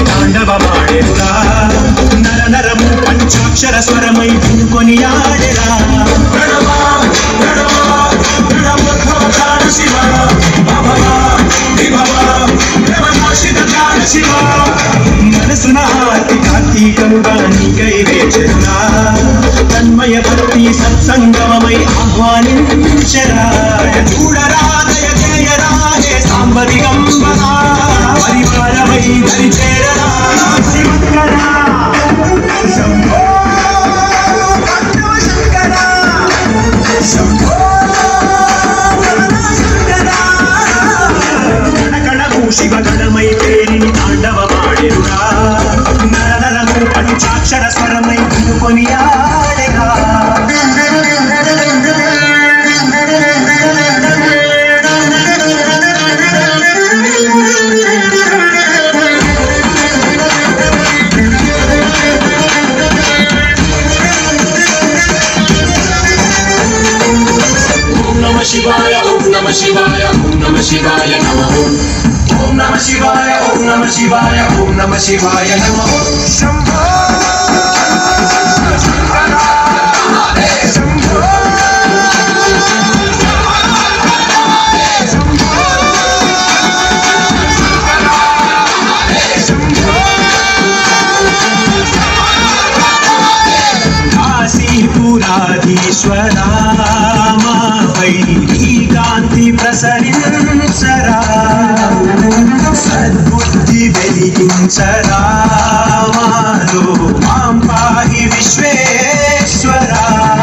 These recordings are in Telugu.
తాండవమాడెరా నర నరము పంచాక్షర స్వరమై వినుకొని ఆడెరా ప్రణవా ప్రణవా ప్రణవోద్భవ ప్రాణ శివ భవ విభవ ప్రేమనాశిత ధ్యాన శివ మనసున హార్తి కార్తీకముగా నీకై వేచరురా తన్మయ భక్తి సత్సంగమమై ఆహ్వానించరా చూడరా దయ చేయరా హే సాంబదిగంబరా పరివారమై దరి చేరరా శివకరా శంభో భక్తవ శంకరా శంభో శంకరా కణకణము శివగణమై పేరిని తాండవమాడెరురా నరనరము పంచాక్షర స్వరమై వినుకొని ఆడెగా ఓం నమ శివాయ ఓం నమ శివాయ ఓం నమ శివాయ నమ ఓం నమ శివాయ ఓం నమ శివాయ ఓం నమ శివాయ నమ శంభో శంభో కాశీపురాధీశ్వరా మాపై నీ కాంతి ప్రసరించరా సద్బుద్ధి వెలిగించరా మాలో మాం పాహి విశ్వేశ్వరా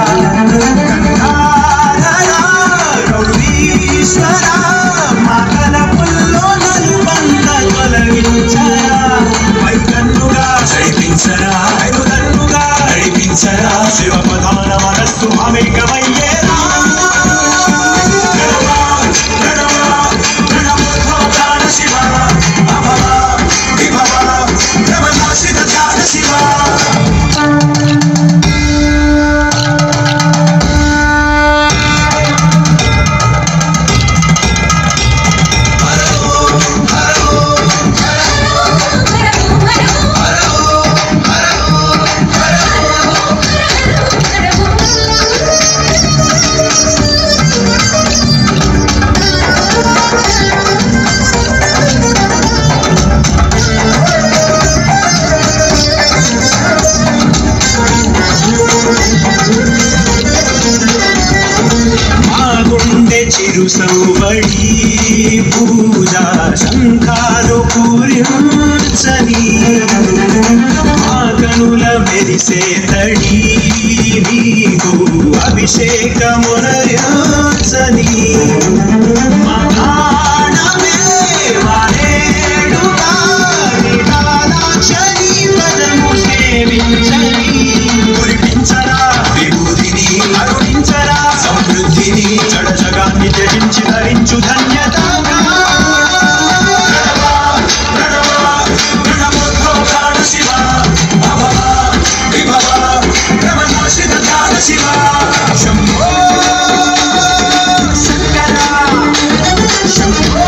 గంగాధరా గౌరీశ్వరా మా తలపుల్లో నలుబంద తొలగించరా వైకన్నుగా చైపించరా ఐదుదన్నుగా నడిపించరా శివ ప్రధాన మనస్సు మామేకమయ్యేరా ప్రణవా, ప్రణవా, ప్రణవోద్భవ ప్రాణ శివ అభవ, విభవ, భ్రమనాశిత ధ్యాన శివ మా గుండె చిరు సౌబడి పూజా శంఖాలు పూరించని మా కనుల మెరిసే తడి నీకు అభిషేకమునరించని మా ప్రాణమే వారేడుగా నిరాలాక్షణి పదము సేవించని కురిపించరా విభూతిని అరుణించరా సమృద్ధిని జడ జగాన్ని జయించి ధరించు ధన్యతగా ప్రణవా, ప్రణవా, ప్రణవోద్భవ ప్రాణ శివ అభవ, విభవ, భ్రమనాశిత ధ్యాన శివ శంభో శంకరా శంభో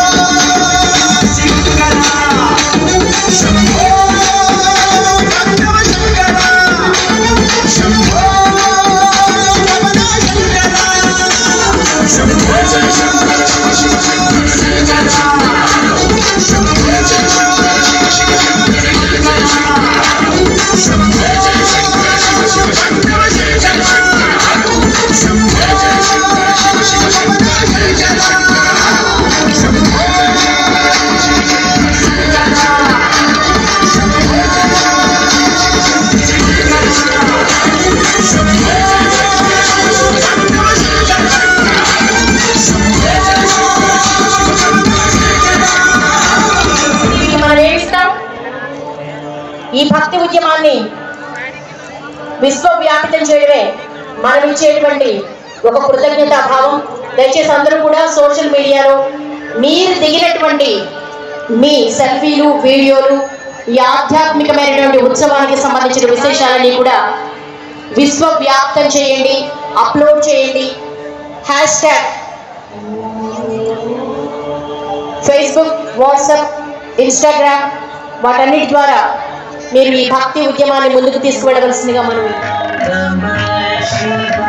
శంకరా శంభో భక్తవ శంకరా శంభో రమణ శంకరా శంభో జయ శంకర శివ శివ శంకర జయ జయ శంకర శంభో జయ జయ శంకర శివ శివ శంకర జయ జయ శంభో జయ జయ శంకర శివ శివ శంకర జయ జయ శంకర శంభో జయ జయ శంకర శివ శివ శంకర జయ జయ శంకర శంభో వీటికి మనం ఏమిస్తాం ఈ భక్తి ఉద్యమాన్ని విశ్వవ్యాపితం చేయడమే మనం ఇచ్చేటువంటి ఒక కృతజ్ఞతా భావం దయచేసి అందరూ కూడా సోషల్ మీడియాలో మీరు దిగినటువంటి మీ సెల్ఫీలు వీడియోలు ఈ ఆధ్యాత్మికమైనటువంటి ఉత్సవానికి సంబంధించిన విశేషాలన్నీ కూడా విశ్వవ్యాప్తం చేయండి అప్లోడ్ చేయండి hashtag Facebook WhatsApp Instagram వాటన్నిటి ద్వారా మీరు ఈ భక్తి ఉద్యమాన్ని ముందుకు తీసుకువెళ్ళవలసిందిగా మనం Namah Shivaya.